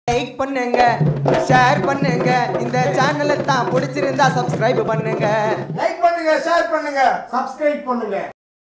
like பண்ணுங்க share பண்ணுங்க இந்த சேனலை தான் பிடிச்சிருந்தா சப்ஸ்கிரைப் பண்ணுங்க லைக் பண்ணுங்க ஷேர் பண்ணுங்க சப்ஸ்கிரைப் பண்ணுங்க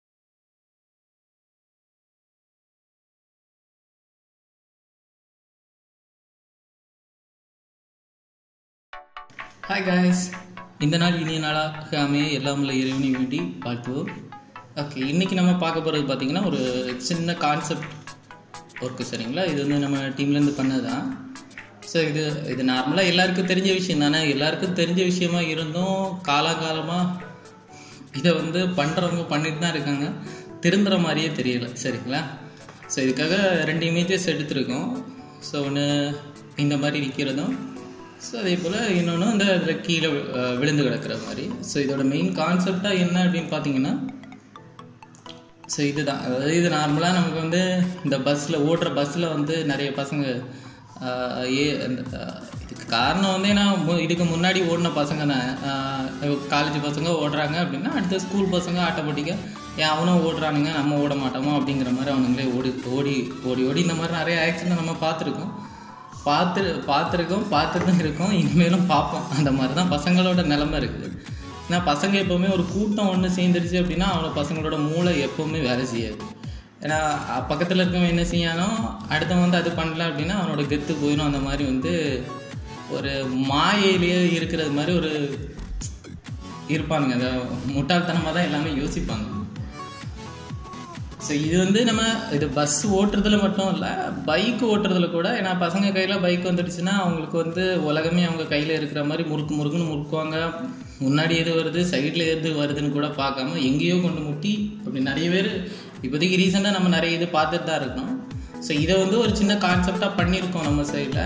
ஹாய் காய்ஸ் இந்த நாள் இனிய நாளாக அமைய எல்லாம் உள்ள இறைவனை வேண்டி வாழ்த்துவோம் ஓகே இன்றைக்கி நம்ம பார்க்க போகிறது பார்த்திங்கன்னா ஒரு சின்ன கான்செப்ட் ஒர்க்கு சரிங்களா இது வந்து நம்ம டீம்லேருந்து பண்ணது தான் ஸோ இது இது நார்மலாக எல்லாருக்கும் தெரிஞ்ச விஷயம் தானே எல்லாருக்கும் தெரிஞ்ச விஷயமா இருந்தும் காலாகாலமாக இதை வந்து பண்ணுறவங்க பண்ணிட்டு தான் இருக்காங்க திருந்துற மாதிரியே தெரியல சரிங்களா ஸோ இதுக்காக ரெண்டு இமேஜஸ் எடுத்திருக்கோம் ஸோ ஒன்று இந்த மாதிரி நிற்கிறதும் ஸோ அதே போல் இன்னொன்று இந்த இதில் கீழே அஹ், விழுந்து கிடக்கிற மாதிரி ஸோ இதோட மெயின் கான்செப்டாக என்ன அப்படின்னு பார்த்தீங்கன்னா ஸோ இதுதான் அதாவது இது நார்மலாக நமக்கு வந்து இந்த பஸ்ஸில் ஓடுற பஸ்ஸில் வந்து நிறைய பசங்க ஆஹ், ஏ அந்த, ஆஹ், இதுக்கு காரணம் வந்து ஏன்னா மு- இதுக்கு முன்னாடி ஓடின பசங்க காலேஜ் பசங்க ஓடுறாங்க அப்படின்னா அடுத்த ஸ்கூல் பசங்க ஆட்டோமேட்டிக்காக ஏன் அவனும் ஓடுறானுங்க நம்ம ஓட மாட்டோமோ அப்படிங்கிற மாதிரி அவனுங்களே ஓடி ஓடி ஓடி ஓடி இந்த மாதிரி நிறைய ஆக்சிடென்ட் நம்ம பார்த்துருக்கோம் பார்த்து பார்த்துருக்கோம் பார்த்து தான் இருக்கோம் இனிமேலும் பார்ப்போம் அந்த மாதிரி தான் பசங்களோட நிலமை இருக்குது ஏன்னா பசங்க எப்போவுமே ஒரு கூட்டம் ஒன்று சேர்ந்துருச்சு அப்படின்னா அவனோட பசங்களோட மூளை எப்போவுமே வேலை செய்யாது ஏன்னா பக்கத்தில் இருக்கவன் என்ன செய்யானோ அடுத்தவன் வந்து அது பண்ணல அப்படின்னா அவனோட கெத்து போயிடும் அந்த மாதிரி வந்து ஒரு மாயையிலேயே இருக்கிறது மாதிரி ஒரு இருப்பானுங்க அந்த முட்டாள்தனமாக தான் எல்லாமே யோசிப்பாங்க ஸோ இது வந்து நம்ம இது பஸ் ஓட்டுறதுல மட்டும் இல்லை பைக் ஓட்டுறதுல கூட ஏன்னா பசங்க கையில் பைக் வந்துடுச்சுன்னா அவங்களுக்கு வந்து உலகமே அவங்க கையில் இருக்கிற மாதிரி முறுக்கு முறுக்குன்னு முறுக்குவாங்க முன்னாடி எது வருது சைடில் எது வருதுன்னு கூட பார்க்காம எங்கேயோ கொண்டு முட்டி அப்படி நிறைய பேர் இப்போதைக்கு ரீசெண்டாக நம்ம நிறைய இது பார்த்துட்டு தான் இருக்கோம் ஸோ இதை வந்து ஒரு சின்ன கான்செப்டாக பண்ணியிருக்கோம் நம்ம சைடில்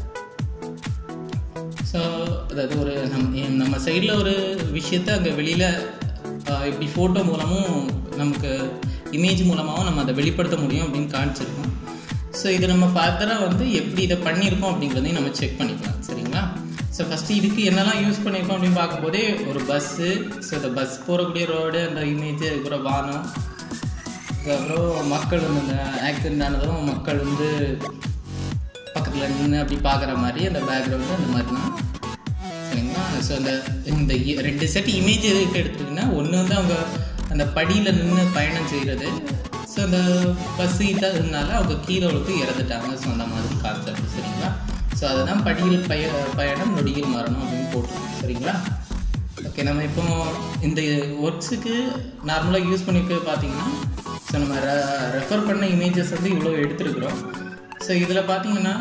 ஸோ அதாவது ஒரு நம் எ- நம்ம சைடில் ஒரு விஷயத்த அங்கே வெளியில் இப்படி ஃபோட்டோ மூலமும் நமக்கு இமேஜ் மூலமாகவும் நம்ம அதை வெளிப்படுத்த முடியும் அப்படின்னு காமிச்சிருக்கோம் ஸோ இது நம்ம ஃபர்தராக வந்து எப்படி இதை பண்ணியிருக்கோம் அப்படிங்கிறதையும் நம்ம செக் பண்ணிக்கலாம் சரிங்களா ஸோ ஃபஸ்ட்டு இதுக்கு என்னெல்லாம் யூஸ் பண்ணியிருக்கோம் அப்படின்னு பார்க்கும்போதே ஒரு பஸ்ஸு ஸோ இந்த பஸ் போகக்கூடிய ரோடு அந்த இமேஜ் அதுக்கப்புறம் வானம் அதுக்கப்புறம் மக்கள் வந்து அந்த ஆக்சிடென்ட் ஆனதும் மக்கள் வந்து பக்கத்தில் நின்று அப்படி பார்க்குற மாதிரி அந்த பேக்ரவுண்டு அந்த மாதிரிலாம் சரிங்களா ஸோ அந்த இந்த இ- ரெண்டு செட் இமேஜ் எதுக்கு எடுத்துக்கிட்டிங்கன்னா ஒன்று வந்து அவங்க அந்த படியில் நின்று பயணம் செய்கிறது ஸோ அந்த பஸ் இட்டதுனால அவங்க கீழே விழுத்து இறந்துட்டாங்க ஸோ அந்த மாதிரி கான்செப்ட் சரிங்களா ஸோ அதுதான் படியில் பய பயணம் நொடியில் மரணம் அப்படின்னு போட்டிருக்கோம் சரிங்களா ஓகே நம்ம இப்போ இந்த ஒர்க்ஸுக்கு நார்மலாக யூஸ் பண்ணிக்க பார்த்தீங்கன்னா ஸோ நம்ம ரெஃபர் பண்ண இமேஜஸ் வந்து இவ்வளோ எடுத்துருக்குறோம் ஸோ இதில் பார்த்தீங்கன்னா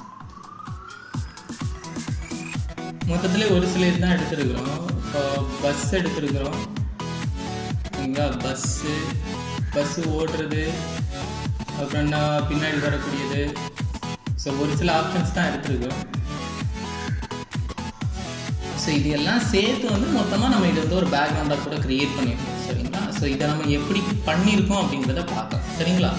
மொத்தத்தில் ஒரு சில இதுதான் எடுத்துருக்குறோம் இப்போ பஸ் எடுத்துருக்குறோம் சரிங்களா பஸ்ஸு பஸ்ஸு ஓடுறது அப்புறம் என்ன பின்னாடி வரக்கூடியது ஸோ ஒரு சில ஆப்ஷன்ஸ் தான் எடுத்துருக்குறோம் ஸோ இது எல்லாம் சேர்த்து வந்து மொத்தமாக நம்ம இது வந்து ஒரு பேக்ரவுண்டாக கூட க்ரியேட் பண்ணியிருக்கோம் சரிங்களா ஸோ இதை நம்ம எப்படி பண்ணியிருக்கோம் அப்படிங்கிறத பார்க்கலாம் சரிங்களா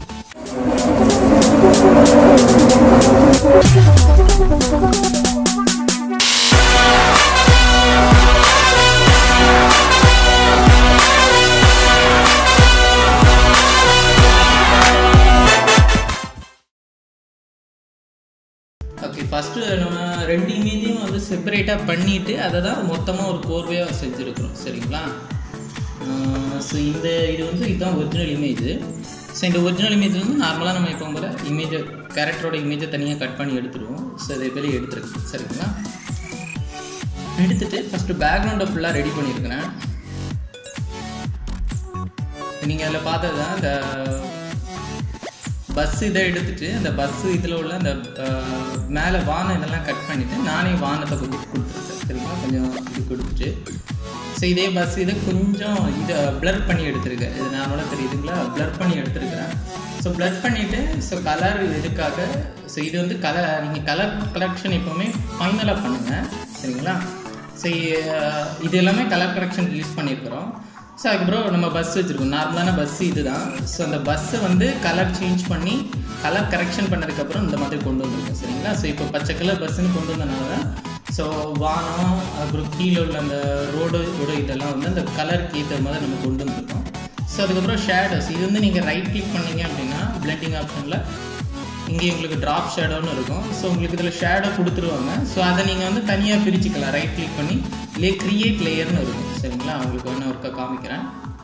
ஓகே ஃபஸ்ட்டு நம்ம ரெண்டு இமேஜையும் வந்து செப்பரேட்டாக பண்ணிவிட்டு அதை தான் மொத்தமாக ஒரு கோர்வையாக செஞ்சுருக்குறோம் சரிங்களா ஸோ இந்த இது வந்து இதுதான் ஒரிஜினல் இமேஜ் ஸோ இந்த ஒரிஜினல் இமேஜ் வந்து நார்மலாக நம்ம இப்போ போல இமேஜை கேரக்டரோட இமேஜை தனியாக கட் பண்ணி எடுத்துருவோம் ஸோ இதை வெளியே எடுத்துருக்கு சரிங்களா எடுத்துட்டு ஃபஸ்ட்டு பேக்ரவுண்டை ஃபுல்லாக ரெடி பண்ணியிருக்கிறேன் நீங்கள் அதில் பார்த்தது தான் இந்த பஸ் இதை எடுத்துட்டு அந்த பஸ் இதில் உள்ள அந்த அஹ், மேலே வானம் இதெல்லாம் கட் பண்ணிவிட்டு நானே வானத்தை கொஞ்சம் கொடுத்துருக்கேன் சரிங்களா கொஞ்சம் இது கொடுத்துட்டு ஸோ இதே பஸ் இதை கொஞ்சம் இதை ப்ளர் பண்ணி எடுத்திருக்கேன் இது நார்மலாக தெரியுதுங்களா ப்ளர் பண்ணி எடுத்திருக்கிறேன் ஸோ ப்ளர் பண்ணிவிட்டு ஸோ கலர் இதுக்காக ஸோ இது வந்து கலர் நீங்கள் கலர் கலெக்ஷன் எப்போவுமே ஃபைனலாக பண்ணுங்கள் சரிங்களா ஸோ இது எல்லாமே கலர் கரெக்ஷன் யூஸ் பண்ணியிருக்கிறோம் ஸோ அதுக்கப்புறம் நம்ம பஸ் வச்சுருக்கோம் நார்மலான பஸ் இதுதான் ஸோ அந்த பஸ்ஸை வந்து கலர் சேஞ்ச் பண்ணி கலர் கரெக்ஷன் பண்ணதுக்கப்புறம் இந்த மாதிரி கொண்டு வந்திருக்கோம் சரிங்களா ஸோ இப்போ பச்சை கலர் பஸ்ஸுன்னு கொண்டு வந்தனால ஸோ வானம் அப்புறம் கீழே உள்ள அந்த ரோடு ரோடு இதெல்லாம் வந்து அந்த கலருக்கு ஏற்ற மாதிரி நம்ம கொண்டு வந்திருக்கோம் ஸோ அதுக்கப்புறம் ஷேடோஸ் இது வந்து நீங்கள் ரைட் கிளிக் பண்ணீங்க அப்படின்னா பிளெண்டிங் ஆப்ஷனில் இங்கே உங்களுக்கு ட்ராப் ஷேடோன்னு இருக்கும் ஸோ உங்களுக்கு இதில் ஷேடோ கொடுத்துருவாங்க ஸோ அதை நீங்கள் வந்து தனியாக பிரிச்சுக்கலாம் ரைட் கிளிக் பண்ணி லே கிரியேட் லேயர்னு இருக்கும் சரிங்களா உங்களுக்கு ஒன்று ஒருக்க காமிக்கிறேன்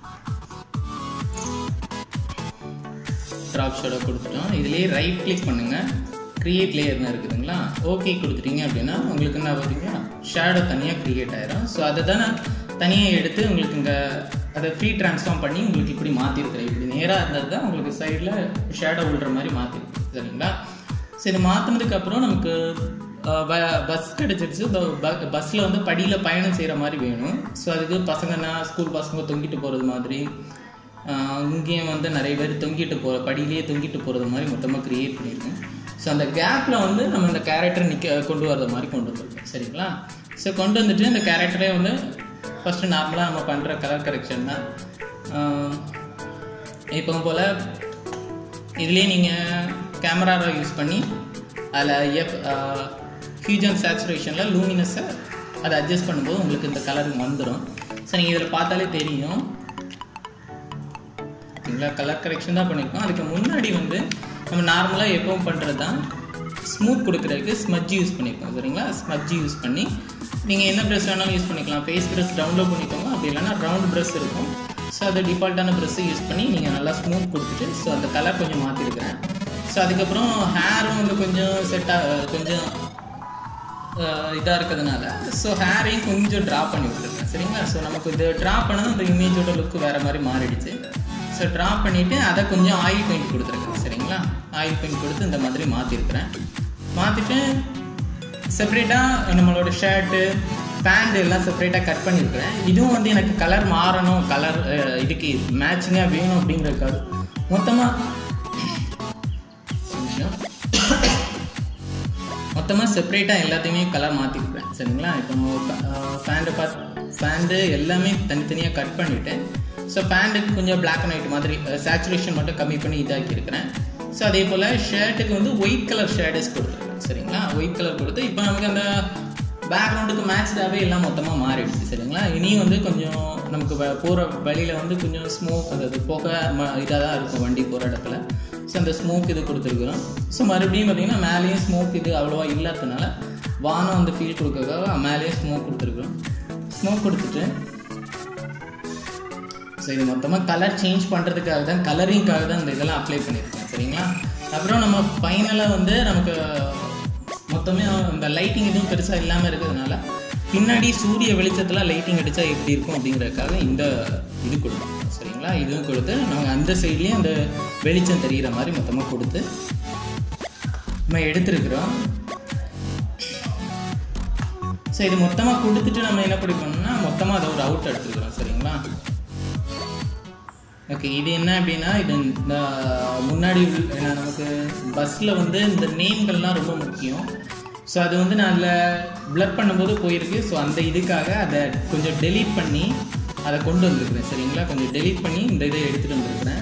ட்ராப் ஷேடோ கொடுத்துட்டோம் இதுலேயே ரைட் கிளிக் பண்ணுங்கள் க்ரியேட் லேயர்னு இருக்குதுங்களா ஓகே கொடுத்துட்டீங்க அப்படின்னா உங்களுக்கு என்ன பார்த்தீங்கன்னா ஷேடோ தனியாக க்ரியேட் ஆயிரும் ஸோ அதை தான் நான் தனியாக எடுத்து உங்களுக்கு இங்கே அதை ஃப்ரீ ட்ரான்ஸ்ஃபார்ம் பண்ணி உங்களுக்கு இப்படி மாற்றிருக்கிறேன் இப்படி நேராக இருந்தது தான் உங்களுக்கு சைடில் ஷேடோ விழுற மாதிரி மாற்றிருக்கு சரிங்களா சரி மாற்றினதுக்கு அப்புறம் நமக்கு பஸ் கிடச்சிருச்சு பஸ்ஸில் வந்து படியில் பயணம் செய்கிற மாதிரி வேணும் ஸோ அதுக்கு பசங்கன்னா ஸ்கூல் பசங்க தொங்கிட்டு போகிறது மாதிரி ஆஹ் இங்கேயும் வந்து நிறைய பேர் தொங்கிட்டு போகிற படியிலேயே தொங்கிட்டு போகிறது மாதிரி மொத்தமாக க்ரியேட் பண்ணியிருக்கேன் ஸோ அந்த கேப்பில் வந்து நம்ம இந்த கேரக்டர் நிற்க கொண்டு வரது மாதிரி கொண்டு வந்திருக்கோம் சரிங்களா ஸோ கொண்டு வந்துட்டு இந்த கேரக்டரே வந்து ஃபஸ்ட்டு நார்மலாக நம்ம பண்ணுற கலர் கரெக்ஷன் தான் இப்போ போல் இதுலேயே நீங்கள் கேமராவை யூஸ் பண்ணி அதில் எஃப் ஃபியூஜன் சேச்சுரேஷனில் லூமினஸை அதை அட்ஜஸ்ட் பண்ணும்போது உங்களுக்கு இந்த கலர் வந்துடும் ஸோ நீங்கள் இதில் பார்த்தாலே தெரியும் ஓகேங்களா கலர் கரெக்ஷன் தான் பண்ணியிருக்கோம் அதுக்கு முன்னாடி வந்து நம்ம நார்மலாக எப்பவும் பண்ணுறது தான் ஸ்மூத் கொடுக்குறதுக்கு ஸ்மஜ் யூஸ் பண்ணியிருக்கோம் சரிங்களா ஸ்மஜ் யூஸ் பண்ணி நீங்கள் என்ன ப்ரெஷ் வேணாலும் யூஸ் பண்ணிக்கலாம் ஃபேஸ் ப்ரெஷ் டவுன்லோட் பண்ணிக்கோங்க அப்படி இல்லைன்னா ரவுண்ட் ப்ரெஷ் இருக்கும் ஸோ அது டிஃபால்ட்டான ப்ரெஷ்ஷை யூஸ் பண்ணி நீங்கள் நல்லா ஸ்மூத் கொடுத்துட்டு ஸோ அந்த கலர் கொஞ்சம் மாற்றிருக்கிறேன் ஸோ அதுக்கப்புறம் ஹேரும் வந்து கொஞ்சம் செட்டாக கொஞ்சம் இதாக இருக்கிறதுனால ஸோ ஹேரையும் கொஞ்சம் ட்ரா பண்ணி விட்டுருக்கேன் சரிங்களா ஸோ நமக்கு இது ட்ரா பண்ணது அந்த இமேஜோட லுக்கு வேறு மாதிரி மாறிடுச்சு ஸோ ட்ரா பண்ணிவிட்டு அதை கொஞ்சம் ஆயில் பெயிண்ட் கொடுத்துருக்கேன் சரிங்களா ஆயில் பெயிண்ட் கொடுத்து இந்த மாதிரி மாற்றிருக்கிறேன் மாற்றிட்டு செப்பரேட்டாக நம்மளோட ஷர்ட்டு பேண்ட் எல்லாம் செப்பரேட்டாக கட் பண்ணியிருக்கிறேன் இதுவும் வந்து எனக்கு கலர் மாறணும் கலர் இதுக்கு மேட்சிங்காக வேணும் அப்படிங்கிறதுக்காக மொத்தமாக நிமிஷம் மொத்தமாக செப்பரேட்டாக எல்லாத்தையுமே கலர் மாற்றிருப்பேன் சரிங்களா இப்போ ஃபேண்டை பார்த்து ஃபேண்டு எல்லாமே தனித்தனியாக கட் பண்ணிவிட்டேன் ஸோ ஃபேண்டுக்கு கொஞ்சம் பிளாக் அண்ட் ஒயிட் மாதிரி சேச்சுரேஷன் மட்டும் கம்மி பண்ணி இதாக்கி இருக்கிறேன் ஸோ அதே போல் ஷர்ட்டுக்கு வந்து ஒயிட் கலர் ஷேடஸ் கொடுத்துருக்கேன் சரிங்களா ஒயிட் கலர் கொடுத்து இப்போ நமக்கு அந்த பேக்ரவுண்டுக்கு மேட்ச்டாகவே எல்லாம் மொத்தமாக மாறிடுச்சு சரிங்களா இனியும் வந்து கொஞ்சம் நமக்கு போகிற வழியில் வந்து கொஞ்சம் ஸ்மோக் அதாவது புகை இதாக தான் இருக்கும் வண்டி போகிற இடத்துல ஸோ அந்த ஸ்மோக் இது கொடுத்துருக்குறோம் ஸோ மறுபடியும் பார்த்திங்கன்னா மேலேயும் ஸ்மோக் இது அவ்வளோவா இல்லாததுனால வானம் வந்து ஃபீல் கொடுக்கறதுக்காக மேலேயும் ஸ்மோக் கொடுத்துருக்குறோம் ஸ்மோக் கொடுத்துட்டு ஸோ இது மொத்தமாக கலர் சேஞ்ச் பண்ணுறதுக்காக தான் கலரிங்காக தான் இந்த இதெல்லாம் அப்ளை பண்ணியிருக்கேன் சரிங்களா அப்புறம் நம்ம ஃபைனலாக வந்து நமக்கு மொத்தமே இந்த லைட்டிங் எதுவும் பெருசாக இல்லாமல் இருக்கிறதுனால பின்னாடி சூரிய வெளிச்சத்தில் லைட்டிங் அடித்தா எப்படி இருக்கும் அப்படிங்கிறதுக்காக இந்த இது கொடுத்தோம் சரிங்களா இதுவும் கொடுத்து நம்ம அந்த சைட்லேயும் அந்த வெளிச்சம் தெரிகிற மாதிரி மொத்தமாக கொடுத்து நம்ம எடுத்துருக்குறோம் ஸோ இது மொத்தமாக கொடுத்துட்டு நம்ம என்ன பிடிக்கணும்னா மொத்தமாக அதை ஒரு அவுட் எடுத்துருக்குறோம் சரிங்களா ஓகே இது என்ன அப்படின்னா இது இந்த முன்னாடி உள்ள- ஏன்னா நமக்கு பஸ்ஸில் வந்து இந்த நேம்கள்லாம் ரொம்ப முக்கியம் ஸோ அது வந்து நான் அதில் ப்ளர் பண்ணும்போது போயிருக்கு ஸோ அந்த இதுக்காக அதை கொஞ்சம் டெலீட் பண்ணி அதை கொண்டு வந்திருக்கிறேன் சரிங்களா கொஞ்சம் டெலீட் பண்ணி இந்த இதை எடுத்துகிட்டு வந்திருக்கிறேன்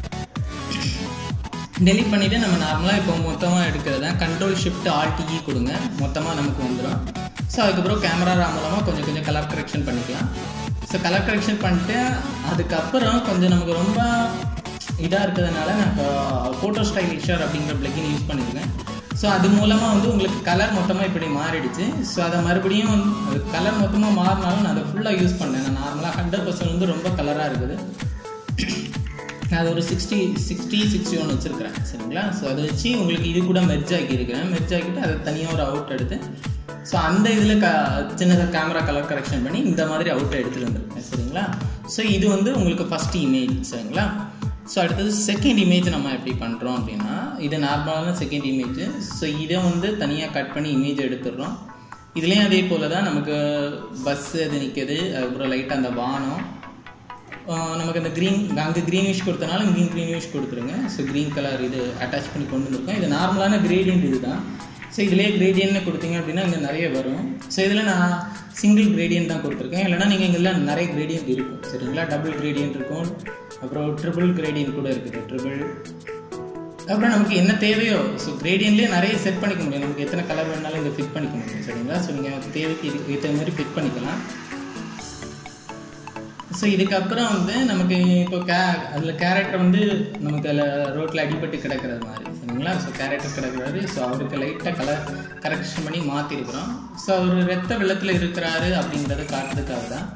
டெலீட் பண்ணிவிட்டு நம்ம நார்மலாக இப்போ மொத்தமாக எடுக்கிறதா கண்ட்ரோல் ஷிஃப்ட் ஆல்டிஇ கொடுங்க மொத்தமாக நமக்கு வந்துடும் ஸோ அதுக்கப்புறம் கேமரா மூலமாக கொஞ்சம் கொஞ்சம் கலர் கரெக்ஷன் பண்ணிக்கலாம் ஸோ கலர் கரெக்ஷன் பண்ணிட்டு அதுக்கப்புறம் கொஞ்சம் நமக்கு ரொம்ப இதாக இருக்கிறதுனால நான் இப்போ ஃபோட்டோ ஸ்டைலிஷர் அப்படிங்கிற பிளக்கின் யூஸ் பண்ணியிருக்கேன் ஸோ அது மூலமாக வந்து உங்களுக்கு கலர் மொத்தமாக இப்படி மாறிடுச்சு ஸோ அதை மறுபடியும் வந்து அது கலர் மொத்தமாக மாறினாலும் நான் அதை ஃபுல்லாக யூஸ் பண்ணேன் நான் நார்மலாக ஹண்ட்ரட் பர்சன்ட் வந்து ரொம்ப கலராக இருக்குது நான் அது ஒரு சிக்ஸ்டி சிக்ஸ்டி சிக்ஸ்டி ஒன் வச்சுருக்கிறேன் சரிங்களா ஸோ அதை வச்சு உங்களுக்கு இது கூட மெர்ஜ் ஆக்கியிருக்கிறேன் மெர்ஜ் ஆக்கிட்டு அதை தனியாக ஒரு அவுட் எடுத்து ஸோ அந்த இதில் க சின்னதாக கேமரா கலர் கரெக்ஷன் பண்ணி இந்த மாதிரி அவுட்டை எடுத்துகிட்டு வந்திருக்கேன் சரிங்களா ஸோ இது வந்து உங்களுக்கு ஃபஸ்ட் இமேஜ் சரிங்களா ஸோ அடுத்தது செகண்ட் இமேஜ் நம்ம எப்படி பண்ணுறோம் அப்படின்னா இது நார்மலான செகண்ட் இமேஜ் ஸோ இதை வந்து தனியாக கட் பண்ணி இமேஜ் எடுத்துடுறோம் இதுலேயும் அதே போல் தான் நமக்கு பஸ்ஸு அது நிற்கிது அதுக்கப்புறம் லைட்டாக அந்த வானம் ஆஹ் நமக்கு அந்த க்ரீன் அங்கே க்ரீனிஷ் கொடுத்தனால இங்கேயும் க்ரீனிஷ் கொடுத்துருங்க ஸோ க்ரீன் கலர் இது அட்டாச் பண்ணி கொண்டு வந்திருக்கோம் இது நார்மலான கிரேடியன்ட் இது தான் ஸோ இதிலே கிரேடியன்ட்னு கொடுத்தீங்க அப்படின்னா இங்கே நிறைய வரும் ஸோ இதில் நான் சிங்கிள் கிரேடியன்ட் தான் கொடுத்துருக்கேன் இல்லைனா நீங்கள் இங்கெல்லாம் நிறைய கிரேடியன்ட் இருக்கும் சரிங்களா டபுள் கிரேடியன்ட் இருக்கும் அப்புறம் ட்ரிபிள் கிரேடியன்ட் கூட இருக்குது ட்ரிபிள் அப்புறம் நமக்கு என்ன தேவையோ ஸோ கிரேடியன்ட்லேயே நிறைய செட் பண்ணிக்க முடியும் நமக்கு எத்தனை கலர் வேணாலும் இங்கே ஃபிட் பண்ணிக்க முடியும் சரிங்களா ஸோ நீங்கள் தேவைக்கு இதுக்கு ஏற்ற மாதிரி ஃபிட் பண்ணிக்கலாம் ஸோ இதுக்கப்புறம் வந்து நமக்கு இப்போ கே அதில் கேரக்டர் வந்து நமக்கு அதில் ரோட்டில் அடிபட்டு கிடக்கிறது மாதிரி சரிங்களா ஸோ கேரக்டர் கிடக்கிறாரு ஸோ அவருக்கு லைட்டாக கலர் கரெக்ஷன் பண்ணி மாற்றிருக்கிறோம் ஸோ அவர் ரத்த வெள்ளத்தில் இருக்கிறாரு அப்படிங்கிறத காட்டுறதுக்காக தான்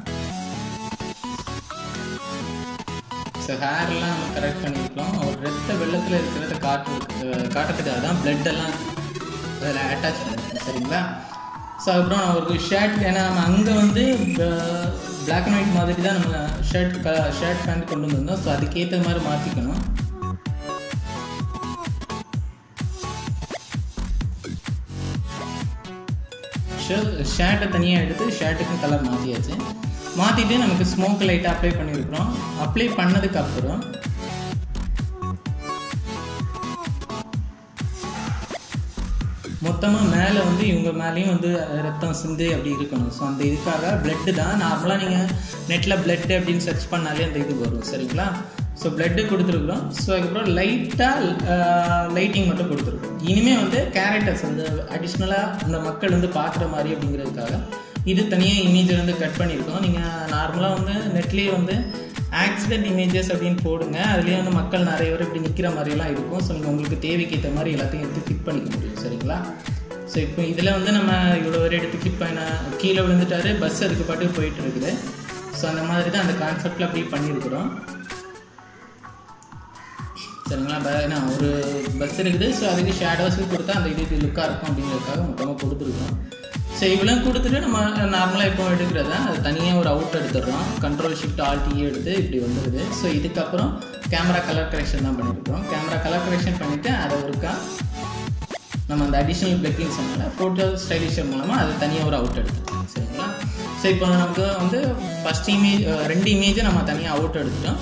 ஸோ ஹேர்லாம் நம்ம கரெக்ட் பண்ணியிருக்கோம் அவர் ரத்த வெள்ளத்தில் இருக்கிறத காட்டு காட்டுறதுக்காக தான் பிளட் எல்லாம் அதில் அட்டாச் பண்ணியிருக்கோம் சரிங்களா ஸோ அப்புறம் அவருக்கு ஷர்ட் ஏன்னா நம்ம அங்கே வந்து பிளாக் அண்ட் ஒயிட் மாதிரி தான் நம்ம ஷர்ட் க ஷர்ட் பேண்ட் கொண்டு வந்திருந்தோம் ஸோ அதுக்கேற்ற மாதிரி மாற்றிக்கணும் ஷர்ட்டை தனியாக எடுத்து ஷர்ட்டுக்கும் கலர் மாற்றியாச்சு மாற்றிட்டு நமக்கு ஸ்மோக் லைட்டாக அப்ளை பண்ணியிருக்கிறோம் அப்ளை பண்ணதுக்கப்புறம் மொத்தமாக மேலே வந்து இவங்க மேலேயும் வந்து ரத்தம் சிந்து அப்படி இருக்கணும் ஸோ அந்த இதுக்காக பிளட்டு தான் நார்மலாக நீங்கள் நெட்டில் பிளட்டு அப்படின்னு சர்ச் பண்ணாலே அந்த இது வரும் சரிங்களா ஸோ பிளட்டு கொடுத்துருக்குறோம் ஸோ அதுக்கப்புறம் லைட்டாக லைட்டிங் மட்டும் கொடுத்துருக்கோம் இனிமேல் வந்து கேரக்டர்ஸ் வந்து அடிஷ்னலாக இந்த மக்கள் வந்து பார்க்குற மாதிரி அப்படிங்கிறதுக்காக இது தனியாக இமேஜ் வந்து கட் பண்ணியிருக்கோம் நீங்கள் நார்மலாக வந்து நெட்லேயே வந்து ஆக்சிடென்ட் இமேஜஸ் அப்படின்னு போடுங்க அதுலேயே வந்து மக்கள் நிறைய பேர் இப்படி நிற்கிற மாதிரியெல்லாம் இருக்கும் ஸோ நீங்கள் உங்களுக்கு தேவைக்கு ஏற்ற மாதிரி எல்லாத்தையும் எடுத்து ஃபிட் பண்ணிக்க முடியும் சரிங்களா ஸோ இப்போ இதில் வந்து நம்ம இவ்வளோ வரை எடுத்து ஃபிட் பண்ண கீழே விழுந்துட்டாரு பஸ் அதுக்கு பாட்டு போயிட்டு இருக்குது ஸோ அந்த மாதிரி தான் அந்த கான்செப்டில் அப்படி பண்ணியிருக்கிறோம் சரிங்களா ப- என்ன ஒரு பஸ் இருக்குது ஸோ அதுக்கு ஷேடோஸும் கொடுத்தா அந்த இது லுக்காக இருக்கும் அப்படிங்கிறதுக்காக மொத்தமாக கொடுத்துருக்கோம் ஸோ இவ்வளோ கொடுத்துட்டு நம்ம நார்மலாக இப்போ எடுக்கிறத அது தனியாக ஒரு அவுட் எடுத்துடுறோம் கண்ட்ரோல் ஷிஃப்ட் ஆல்டி எடுத்து இப்படி வந்துடுது ஸோ இதுக்கப்புறம் கேமரா கலர் கரெக்ஷன் தான் பண்ணியிருக்கோம் கேமரா கலர் கரெக்ஷன் பண்ணிவிட்டு அதை ஒருக்கா நம்ம அந்த அடிஷ்னல் பிளக்கிங் சொன்னால ஃபோட்டோ ஸ்டைலிஷர் மூலமாக அது தனியாக ஒரு அவுட் எடுத்துக்கலாம் சரிங்களா ஸோ இப்போ நமக்கு வந்து ஃபஸ்ட் இமேஜ் ரெண்டு இமேஜை நம்ம தனியாக அவுட் எடுத்துட்டோம்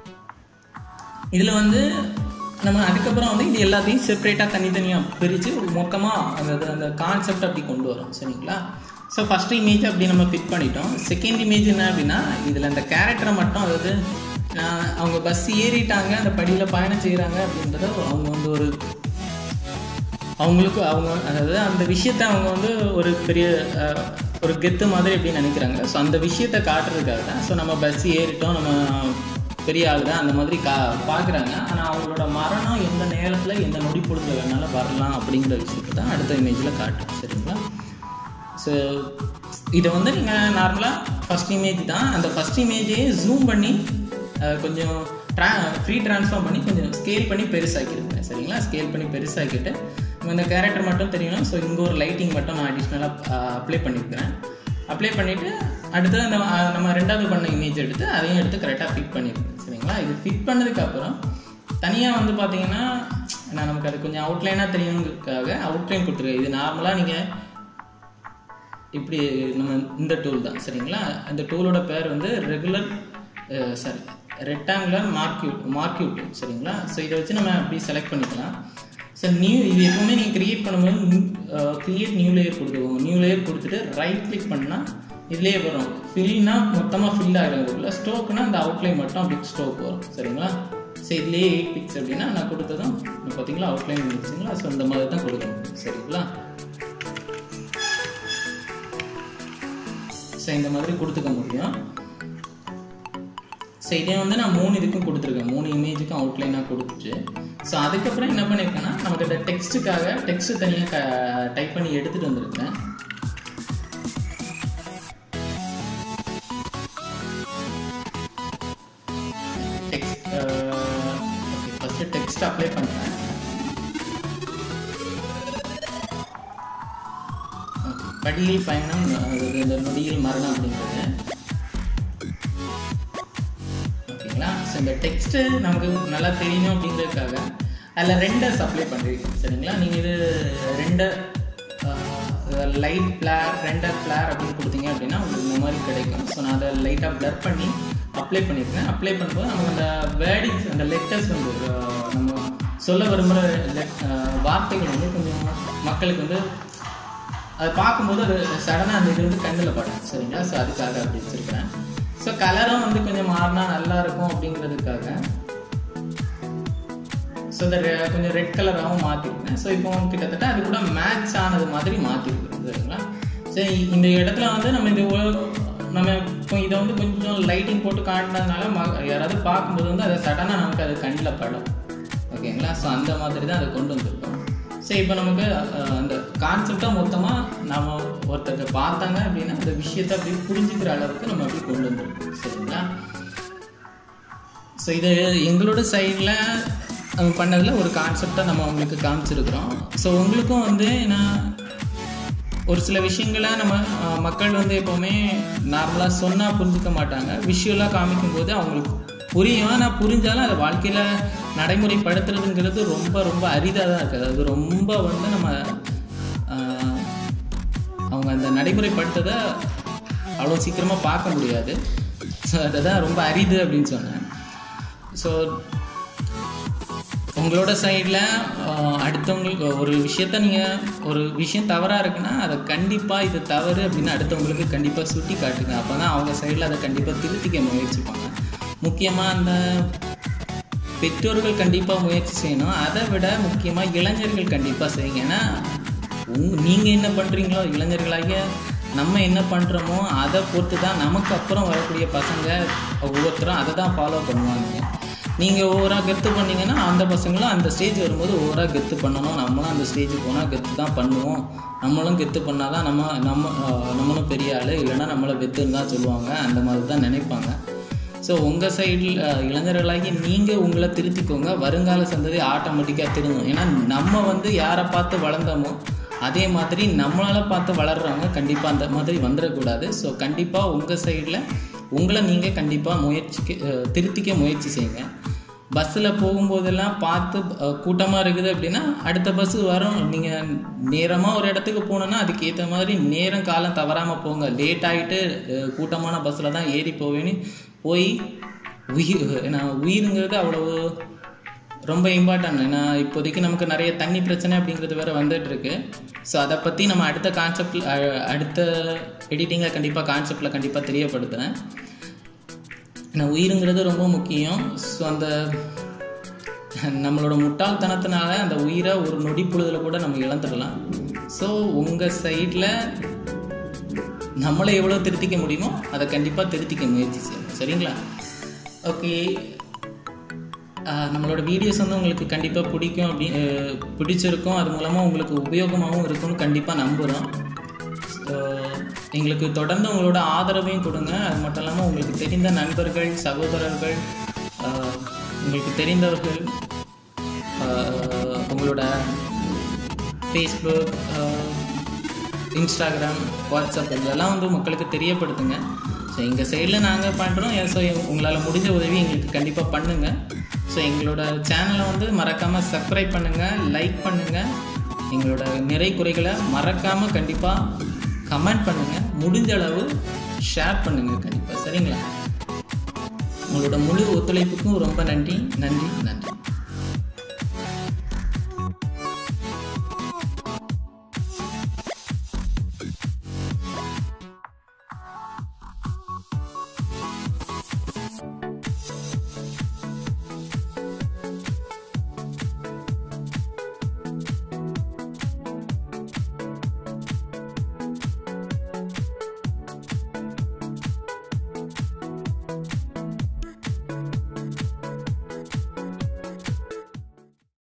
இதில் வந்து நம்ம அதுக்கப்புறம் வந்து இது எல்லாத்தையும் செப்பரேட்டாக தனித்தனியாக பிரித்து மொத்தமாக அந்த அந்த கான்செப்ட் அப்படி கொண்டு வரோம் சரிங்களா ஸோ ஃபஸ்ட் இமேஜ் அப்படி நம்ம ஃபிட் பண்ணிட்டோம் செகண்ட் இமேஜ் என்ன அப்படின்னா இதில் அந்த கேரக்டரை மட்டும் அதாவது ஆஹ், அவங்க பஸ் ஏறிட்டாங்க அந்த படியில் பயணம் செய்கிறாங்க அப்படின்றத அவங்க வந்து ஒரு அவங்களுக்கு அவங்க அதாவது அந்த விஷயத்த அவங்க வந்து ஒரு பெரிய அஹ், ஒரு கெத்து மாதிரி அப்படின்னு நினைக்கிறாங்க ஸோ அந்த விஷயத்த காட்டுறதுக்காக தான் ஸோ நம்ம பஸ் ஏறிட்டோம் நம்ம பெரிய ஆள் தான் அந்த மாதிரி கா பார்க்குறாங்க ஆனால் அவங்களோட மரணம் எந்த நேரத்தில் எந்த நொடி பொழுதுல வேணாலும் வரலாம் அப்படிங்கிற விஷயத்தை தான் அடுத்த இமேஜில் காட்டும் சரிங்களா ஸோ இதை வந்து நீங்கள் நார்மலாக ஃபஸ்ட் இமேஜ் தான் அந்த ஃபஸ்ட் இமேஜையே ஜூம் பண்ணி அஹ், கொஞ்சம் ட்ரா ஃப்ரீ ட்ரான்ஸ்ஃபார்ம் பண்ணி கொஞ்சம் ஸ்கேல் பண்ணி பெருசாக்கியிருக்கேன் சரிங்களா ஸ்கேல் பண்ணி பெருசாக்கிட்டு நம்ம இந்த கேரக்டர் மட்டும் தெரியணும் ஸோ இங்கே ஒரு லைட்டிங் மட்டும் நான் அடிஷ்னலாக அப்ளை பண்ணியிருக்கிறேன் அப்ளை பண்ணிவிட்டு அடுத்து அந்த அஹ், நம்ம ரெண்டாவது பண்ண இமேஜ் எடுத்து அதையும் எடுத்து கரெக்டாக ஃபிட் பண்ணியிருக்கேன் சரிங்களா இது ஃபிட் பண்ணதுக்கப்புறம் தனியாக வந்து பார்த்தீங்கன்னா நான் நமக்கு அது கொஞ்சம் அவுட்லைனாக தெரியணுங்கிறதுக்காக அவுட்லைன் கொடுத்துருக்கேன் இது நார்மலாக நீங்கள் இப்படி நம்ம இந்த டூல் தான் சரிங்களா இந்த டூலோட பேர் வந்து regular sorry rectangular marquee marquee tool சரிங்களா ஸோ இதை வச்சு நம்ம அப்படி செலக்ட் பண்ணிக்கலாம் ஸோ நியூ இது எப்பவுமே நீங்கள் க்ரியேட் பண்ணும்போது க்ரியேட் நியூ லேயர் கொடுத்துக்கோங்க நியூ லேயர் கொடுத்துட்டு ரைட் கிளிக் பண்ணால் இதுலேயே வரும் ஃபில்னா மொத்தமாக ஃபில் ஆகிறதுக்குள்ள ஸ்டோக்னா அந்த அவுட்லைன் மட்டும் அப்படி ஸ்டோக் வரும் சரிங்களா ஸோ இதுலேயே எயிட் பிக்ஸ் அப்படின்னா நான் கொடுத்ததும் இப்போ பார்த்தீங்களா அவுட்லைன் இருந்துச்சுங்களா ஸோ இந்த மாதிரி தான் கொடுக்கணும் சரிங்களா ஸோ இந்த மாதிரி கொடுத்துக்க முடியும் ஸோ இதே வந்து நான் மூணு இதுக்கும் கொடுத்துருக்கேன் மூணு இமேஜுக்கும் அவுட்லைனாக கொடுத்துட்டு ஸோ அதுக்கப்புறம் என்ன பண்ணியிருக்கேன்னா நமக்கு இந்த டெக்ஸ்ட்டுக்காக டெக்ஸ்ட் தனியாக டைப் பண்ணி எடுத்துகிட்டு வந்திருக்கேன் text okay first text apply பண்ணுறேன் படியில் பயணம் அதாவது இந்த நொடியில் மரணம் அப்படிங்கிறது ஓகேங்களா ஸோ இந்த டெக்ஸ்ட்டு நமக்கு நல்லா தெரியணும் அப்படிங்கிறதுக்காக அதில் ரெண்டர்ஸ் அப்ளை பண்ணிருக்கேன் சரிங்களா நீங்கள் இது render light flare render flare அப்படின்னு கொடுத்தீங்க அப்படின்னா உங்களுக்கு இந்த மாதிரி கிடைக்கும் ஸோ நான் அதை லைட்டாக ப்ளர் பண்ணி அப்ளை பண்ணியிருக்கேன் அப்ளை பண்ணும்போது நமக்கு அந்த வேர்டிங்ஸ் அந்த லெட்டர்ஸ் வந்து அஹ், நம்ம சொல்ல விரும்புகிற வார்த்தைகள் வந்து கொஞ்சம் மக்களுக்கு வந்து அதை பார்க்கும்போது அது சடனாக அந்த இது வந்து கண்ணில் படும் சரிங்களா ஸோ அதுக்காக அப்படி வச்சுருக்கிறேன் ஸோ கலரும் வந்து கொஞ்சம் மாறினா நல்லா இருக்கும் அப்படிங்கிறதுக்காக ஸோ இந்த ரெ- கொஞ்சம் ரெட் கலராகவும் மாற்றிருக்கேன் ஸோ இப்போ கிட்டத்தட்ட அது கூட மேட்ச் ஆனது மாதிரி மாற்றிருக்கேன் சரிங்களா சரி இந்த இடத்துல வந்து நம்ம இது ஒ- நம்ம இப்போ இதை வந்து கொஞ்சம் லைட்டிங் போட்டு காட்டினதுனால ம யாராவது பார்க்கும்போது வந்து அதை சடனாக நமக்கு அது கண்ணில் படும் ஓகேங்களா ஸோ அந்த மாதிரி தான் அதை கொண்டு வந்திருக்கோம் ஸோ இப்போ நமக்கு அஹ், அந்த கான்செப்டாக மொத்தமாக நம்ம ஒருத்தர் பார்த்தாங்க அப்படின்னா அந்த விஷயத்தை அப்படி புரிஞ்சுக்கிற அளவுக்கு நம்ம அப்படி கொண்டு வந்திருக்கோம் சரிங்களா ஸோ இது எங்களோட சைடில் பண்ணதில் ஒரு கான்செப்டை நம்ம அவங்களுக்கு காமிச்சிருக்கிறோம் ஸோ உங்களுக்கும் வந்து நான் ஒரு சில விஷயங்களை நம்ம அஹ், மக்கள் வந்து எப்போவுமே நார்மலாக சொன்னால் புரிஞ்சுக்க மாட்டாங்க விஷுவலாக காமிக்கும்போது அவங்களுக்கு புரியும் ஆனால் புரிஞ்சாலும் அதை வாழ்க்கையில் நடைமுறைப்படுத்துறதுங்கிறது ரொம்ப ரொம்ப அரிதாக தான் இருக்குது அது ரொம்ப வந்து நம்ம அஹ், அவங்க அந்த நடைமுறைப்படுத்ததை அவ்வளோ சீக்கிரமாக பார்க்க முடியாது ஸோ அதுதான் ரொம்ப அரிது அப்படின்னு சொன்னேன் ஸோ உங்களோட சைடில் அடுத்தவங்களுக்கு ஒரு விஷயத்த நீங்கள் ஒரு விஷயம் தவறாக இருக்குன்னா அதை கண்டிப்பாக இது தவறு அப்படின்னு அடுத்தவங்களுக்கு கண்டிப்பாக சுட்டி காட்டுங்க அப்போ தான் அவங்க சைடில் அதை கண்டிப்பாக திருத்திக்க முயற்சிப்பாங்க முக்கியமாக அந்த பெற்றோர்கள் கண்டிப்பாக முயற்சி செய்யணும் அதை விட முக்கியமாக இளைஞர்கள் கண்டிப்பாக செய்யுங்க ஏன்னா உங் நீங்கள் என்ன பண்ணுறீங்களோ இளைஞர்களாகிய நம்ம என்ன பண்ணுறோமோ அதை பொறுத்து தான் நமக்கு அப்புறம் வரக்கூடிய பசங்க ஒவ்வொருத்தரும் அதை தான் ஃபாலோ பண்ணுவாங்க நீங்கள் ஓவராக கெத்து பண்ணீங்கன்னா அந்த பசங்களும் அந்த ஸ்டேஜ் வரும்போது ஓவராக கெத்து பண்ணணும் நம்மளும் அந்த ஸ்டேஜுக்கு போனால் கெத்து தான் பண்ணுவோம் நம்மளும் கெத்து பண்ணால் தான் நம்ம நம்ம ஆஹ், நம்மளும் பெரிய ஆள் இல்லைன்னா நம்மளை வெத்துன்னு தான் சொல்லுவாங்க அந்த மாதிரி தான் நினைப்பாங்க ஸோ உங்கள் சைடில் இளைஞர்களாகி நீங்கள் உங்களை திருத்திக்கோங்க வருங்கால சந்ததி ஆட்டோமேட்டிக்காக திருந்தும் ஏன்னா நம்ம வந்து யாரை பார்த்து வளர்ந்தோமோ அதே மாதிரி நம்மளால் பார்த்து வளர்கிறவங்க கண்டிப்பாக அந்த மாதிரி வந்துடக்கூடாது ஸோ கண்டிப்பாக உங்கள் சைடில் உங்களை நீங்கள் கண்டிப்பாக முயற்சிக்க அஹ், திருத்திக்க முயற்சி செய்யுங்க பஸ்ஸில் போகும்போதெல்லாம் பார்த்து கூட்டமாக இருக்குது அப்படின்னா அடுத்த பஸ்ஸு வரும் நீங்கள் நேரமாக ஒரு இடத்துக்கு போகணுன்னா அதுக்கு ஏற்ற மாதிரி நேரம் காலம் தவறாமல் போங்க லேட் ஆகிட்டு கூட்டமான பஸ்ஸில் தான் ஏறி போவேன்னு போய் உயிர் ஏன்னா உயிருங்கிறது அவ்வளவு ரொம்ப இம்பார்ட்டன்ட் ஏன்னா இப்போதைக்கு நமக்கு நிறைய தண்ணி பிரச்சனை அப்படிங்கிறது வேற வந்துட்டு இருக்கு ஸோ அதை பற்றி நம்ம அடுத்த கான்செப்டில் அடுத்த எடிட்டிங்கில் கண்டிப்பாக கான்செப்டில் கண்டிப்பாக தெரியப்படுத்துகிறேன் ஏன்னா உயிருங்கிறது ரொம்ப முக்கியம் ஸோ அந்த நம்மளோட முட்டாள்தனத்தினால அந்த உயிரை ஒரு நொடி பொழுதுல கூட நம்ம இழந்துடலாம் ஸோ உங்கள் சைடில் நம்மளை எவ்வளோ திருத்திக்க முடியுமோ அதை கண்டிப்பாக திருத்திக்க முயற்சி செய்யணும் சரிங்களா ஓகே நம்மளோட வீடியோஸ் வந்து உங்களுக்கு கண்டிப்பாக பிடிக்கும் அப்படி அஹ், பிடிச்சிருக்கும் அது மூலமாக உங்களுக்கு உபயோகமாகவும் இருக்கும்னு கண்டிப்பாக நம்புகிறோம் ஸோ எங்களுக்கு தொடர்ந்து உங்களோட ஆதரவையும் கொடுங்க அது மட்டும் இல்லாமல் உங்களுக்கு தெரிந்த நண்பர்கள் சகோதரர்கள் அஹ், உங்களுக்கு தெரிந்தவர்கள் அஹ், உங்களோட ஃபேஸ்புக் இன்ஸ்டாகிராம் வாட்ஸ்அப் இதெல்லாம் வந்து மக்களுக்கு தெரியப்படுத்துங்க ஸோ எங்கள் சைடில் நாங்கள் பண்ணுறோம் ஸோ உங்களால் முடிஞ்ச உதவி எங்களுக்கு கண்டிப்பாக பண்ணுங்கள் ஸோ எங்களோட சேனலை வந்து மறக்காமல் சப்ஸ்கிரைப் பண்ணுங்கள் லைக் பண்ணுங்கள் எங்களோட நிறை குறைகளை மறக்காமல் கண்டிப்பாக கமெண்ட் பண்ணுங்கள் முடிஞ்ச அளவு ஷேர் பண்ணுங்கள் கண்டிப்பாக சரிங்களா உங்களோட முழு ஒத்துழைப்புக்கும் ரொம்ப நன்றி நன்றி நன்றி